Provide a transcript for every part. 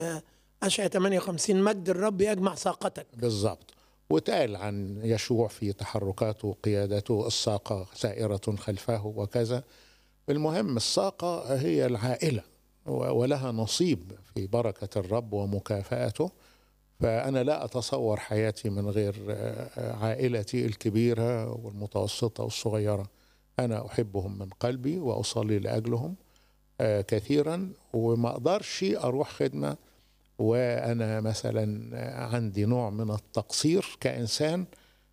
أشعة 58 مجد الرب يجمع ساقتك بالضبط وتقال عن يشوع في تحركاته وقيادته الساقة سائرة خلفه وكذا المهم الساقة هي العائلة ولها نصيب في بركة الرب ومكافأته فأنا لا أتصور حياتي من غير عائلتي الكبيرة والمتوسطة والصغيرة أنا أحبهم من قلبي وأصلي لأجلهم كثيرا وما أقدرش أروح خدمة وأنا مثلا عندي نوع من التقصير كإنسان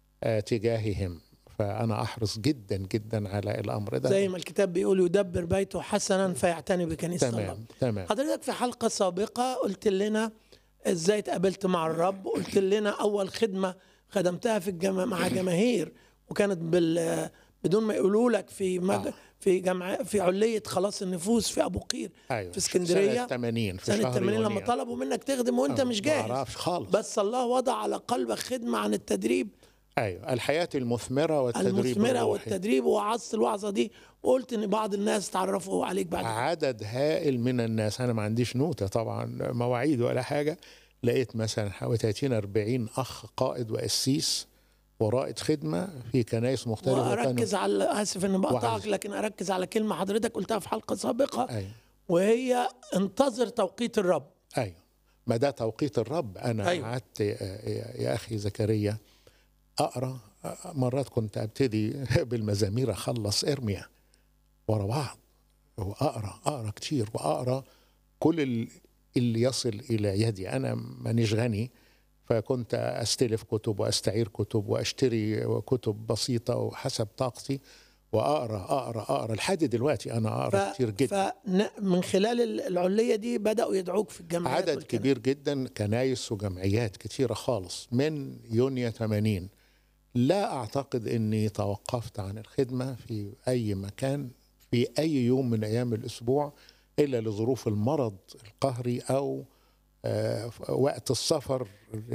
تجاههم فأنا أحرص جدا جدا على الأمر ده زي ما الكتاب بيقول يدبر بيته حسنا فيعتني بكنيسة الله تمام تمام حضرتك في حلقة سابقة قلت لنا ازاي اتقابلت مع الرب قلت لنا اول خدمة خدمتها في الجما مع جماهير وكانت بال بدون ما يقولوا لك في مد... آه. في جمع في علية خلاص النفوس في ابو قير أيوة في اسكندرية سنة 80 في سنة شهر 80 لما يونيو. طلبوا منك تخدم وانت آه، مش ما جاهز أعرفش خالص بس الله وضع على قلبك خدمة عن التدريب أيوة الحياة المثمرة والتدريب المثمرة الروحي. والتدريب ووعظت الوعظة دي وقلت ان بعض الناس تعرفوا عليك بعد كده. عدد هائل من الناس انا ما عنديش نوتة طبعا مواعيد ولا حاجة لقيت مثلا حوالي 30 40 اخ قائد وقسيس ورائد خدمة في كنائس مختلفة واركز على اسف اني بقطعك وعز. لكن اركز على كلمه حضرتك قلتها في حلقه سابقه ايوه وهي انتظر توقيت الرب ايوه ما ده توقيت الرب انا أيوة. قعدت يا يا اخي زكريا اقرا مرات كنت ابتدي بالمزامير اخلص ارميا ورا بعض واقرا اقرا كتير واقرا كل ال- اللي يصل الى يدي انا مانيش غني فكنت استلف كتب واستعير كتب واشتري كتب بسيطه وحسب طاقتي واقرا اقرا اقرا لحد دلوقتي انا اقرا كتير جدا فمن خلال ال- العليه دي بداوا يدعوك في الجامعات عدد والكنائس. كبير جدا كنايس وجمعيات كتيرة خالص من يونيو 80 لا أعتقد أني توقفت عن الخدمة في أي مكان في أي يوم من أيام الأسبوع إلا لظروف المرض القهري أو آه، وقت السفر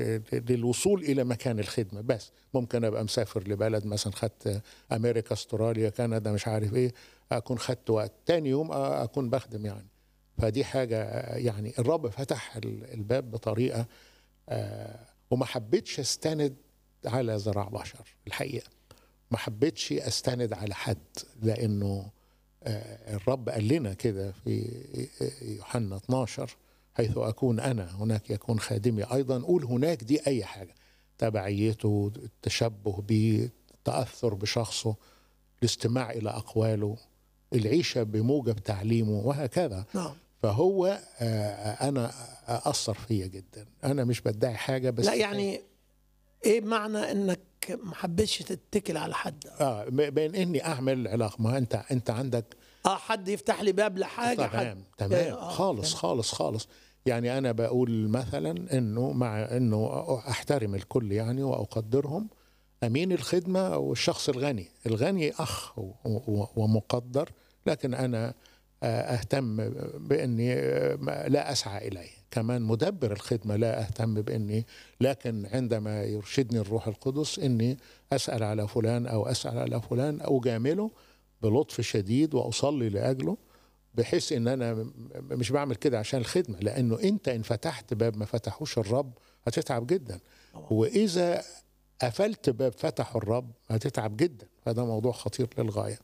للوصول إلى مكان الخدمة بس ممكن أبقى مسافر لبلد مثلا خدت أمريكا أستراليا كندا مش عارف إيه أكون خدت وقت تاني يوم أكون بخدم يعني فدي حاجة آه، يعني الرب فتح ال- الباب بطريقة آه، وما حبيتش استند على ذراع بشر الحقيقة ما حبيتش استند على حد لأنه آه، الرب قال لنا كده في يوحنا 12 حيث أكون أنا هناك يكون خادمي أيضا قول هناك دي أي حاجة تبعيته التشبه بيه التأثر بشخصه الاستماع إلى أقواله العيشة بموجب تعليمه وهكذا نعم فهو آه، انا اثر فيا جدا انا مش بدعي حاجه بس لا يعني ايه معنى انك ما حبيتش تتكل على حد اه ب- بين اني اعمل علاقه ما انت انت عندك اه حد يفتح لي باب لحاجه تمام حد تمام آه، خالص تمام. خالص خالص يعني انا بقول مثلا انه مع انه احترم الكل يعني واقدرهم امين الخدمه والشخص الغني الغني اخ و- و- ومقدر لكن انا آه، اهتم باني آه، ما- لا اسعى اليه كمان مدبر الخدمه لا اهتم باني لكن عندما يرشدني الروح القدس اني اسال على فلان او اسال على فلان او جامله بلطف شديد واصلي لاجله بحيث ان انا م- مش بعمل كده عشان الخدمه لانه انت ان فتحت باب ما فتحوش الرب هتتعب جدا طبعا. واذا قفلت باب فتحه الرب هتتعب جدا فده موضوع خطير للغايه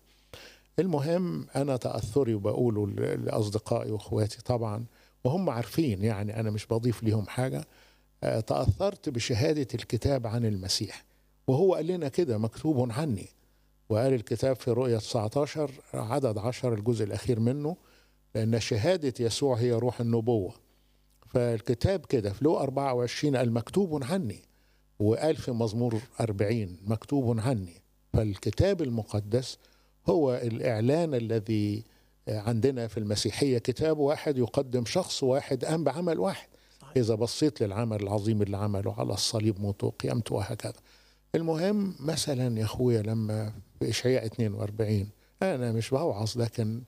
المهم انا تاثري وبقوله ل- لاصدقائي واخواتي طبعا وهم عارفين يعني انا مش بضيف ليهم حاجه آه، تاثرت بشهاده الكتاب عن المسيح وهو قال لنا كده مكتوب عني وقال الكتاب في رؤية 19 عدد 10 الجزء الأخير منه لأن شهادة يسوع هي روح النبوة فالكتاب كده في لو 24 قال مكتوب عني وقال في مزمور 40 مكتوب عني فالكتاب المقدس هو الإعلان الذي عندنا في المسيحية كتاب واحد يقدم شخص واحد قام بعمل واحد صحيح. إذا بصيت للعمل العظيم اللي عمله على الصليب موته وقيامته وهكذا المهم مثلا يا اخويا لما في اشعياء 42 انا مش بوعظ لكن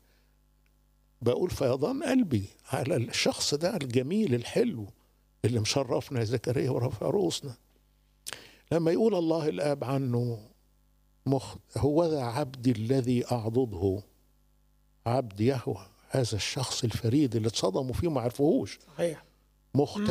بقول فيضان قلبي على الشخص ده الجميل الحلو اللي مشرفنا زكريا ورفع رؤوسنا لما يقول الله الاب عنه مخ هو ذا عبدي الذي اعضده عبد يهوى هذا الشخص الفريد اللي اتصدموا فيه ما عرفوهوش صحيح مختلف